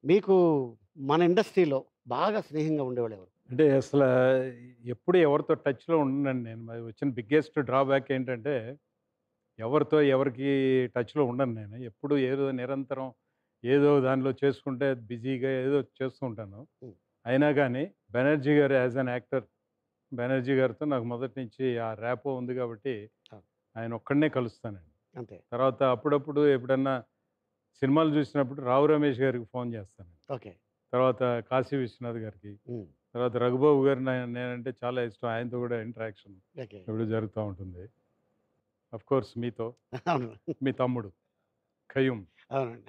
మీకు మన ఇండస్ట్రీలో బాగా స్నేహంగా ఉండేవాళ్ళు ఎవరు? అంటే అసల ఎప్పుడు ఎవరితో టచ్‌లో ఉండనండి నేను. మరి వచ్చిన బిగ్గెస్ట్ డ్రాబ్యాక్ ఏంటంటే, ఎవరితో ఎవరికి టచ్‌లో ఉండను నేను. ఎప్పుడు ఏదో నిరంతరం ఏదో దానిలో చేసుకుంటే బిజీగా ఏదో చేస్తూ ఉంటాను. హ్మ్. అయినా గానీ బెనర్జీ గారు యాస్ ఎన్ యాక్టర్ బెనర్జీ గారితో నాకు మొదటి నుంచి ఆ ర్యాపో ఉంది కాబట్టి అవును. ఆయన ఒక్కడినే కలుస్తానండి. అంతే. తర్వాత అప్పుడప్పుడు ఎప్పుడన్నా సినిమాలు చూసినప్పుడు రావు రమేష్ గారికి ఫోన్ చేస్తాను. ఓకే. తర్వాత కాశీ విశ్వనాథ్ గారికి, హ్మ్. తర్వాత రఘుబాబు గారు నే నేనంటే చాలా ఇష్టం. ఆయనతో కూడా ఇంటరాక్షన్ ఓకే. ఎప్పుడు జరుగుతా ఉంటుంది. ఆఫ్‌కోర్స్ మీతో, అవును. మీ తమ్ముడు ఖయ్యూమ్. అవునండి.